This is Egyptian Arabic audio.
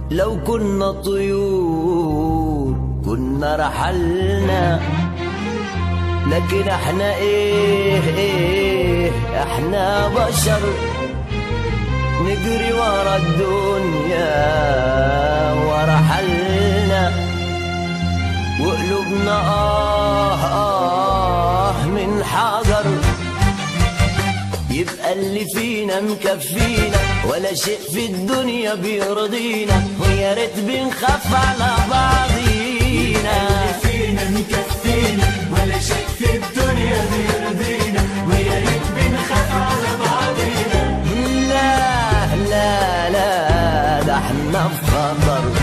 لو كنا طيور كنا رحلنا لكن احنا ايه ايه احنا بشر نجري ورا الدنيا ورا حلنا وقلوبنا آه آه من حجر يبقى اللي فينا مكفينا ولا شيء في الدنيا بيرضينا ويا ريت بنخاف على بعضينا فينا مكفينا ولا شيء في الدنيا بيرضينا ويا ريت بنخاف على بعضينا لا لا لا ده احنا في خطر